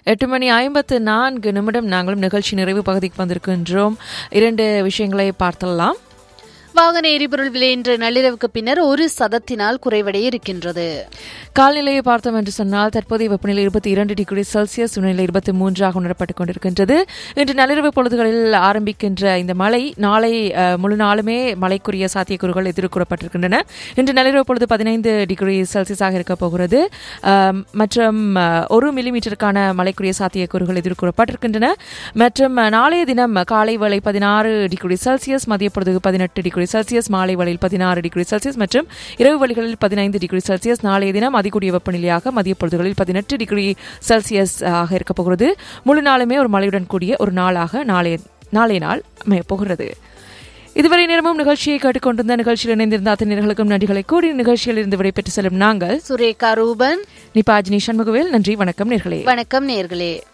எட்டு மணி ஐம்பத்து நான்கு நிமிடம் நாங்களும் நிகழ்ச்சி நிறைவு பகுதிக்கு வந்திருக்கின்றோம் இரண்டு விஷயங்களை பார்த்தலாம் வாகன எரிபொருள் விலை இன்று நள்ளிரவுக்கு பின்னர் ஒரு சதத்தினால் குறைவடைய இருக்கின்றது கால்நிலையை பார்த்தோம் என்று சொன்னால் தற்போதைய வெப்பநிலை இருபத்தி இரண்டு டிகிரி செல்சியஸ் சூழ்நிலை இருபத்தி மூன்றாக உணரப்பட்டுக் கொண்டிருக்கின்றது இன்று நள்ளிரவு பொழுதுகளில் ஆரம்பிக்கின்ற இந்த மழை நாளை அஹ், முழு நாளுமே மழைக்குரிய சாத்தியக்கூறுகள் எதிர்கூறப்பட்டிருக்கின்றன இன்று நள்ளிரவு பொழுது பதினைந்து டிகிரி செல்சியஸாக இருக்கப் போகிறது அஹ், மற்றும் அஹ், ஒரு மில்லிமீட்டருக்கான மழைக்குரிய சாத்தியக்கூறுகள் எதிர்கூறப்பட்டிருக்கின்றன மற்றும் அஹ், நாளைய தினம் காலை வேளை பதினாறு டிகிரி செல்சியஸ் மதிய பொழுது பதினெட்டு டிகிரி செல்சியஸ் மாலை வேளையில் பதினாறு டிகிரி செல்சியஸ் மற்றும் இரவு வேளைகளில் பதினைந்து டிகிரி செல்சியஸ் நாளைய தினம் அதிகூடிய வெப்பநிலையாக மதிய பொழுதுகளில் பதினெட்டு டிகிரி செல்சியஸ் ஆக இருக்கப் போகிறது முழு நாளுமே ஒரு மழையுடன் கூடிய ஒரு நாளாக நாளைய நாளைய நாள் அமையப் போகிறது இதுவரை நேரமும் நிகழ்ச்சியை கேட்டுக்கொண்டிருந்த நிகழ்ச்சியில் இணைந்திருந்த அத்தனை நேர்களுக்கும் நன்றிகளை கூடி நிகழ்ச்சியில் இருந்து விடைபெற்று செல்லும் நாங்கள் சுரேகா ரூபன் நிபாஜினி சண்முகவேல் நன்றி வணக்கம் நேர்களே வணக்கம் நேர்களே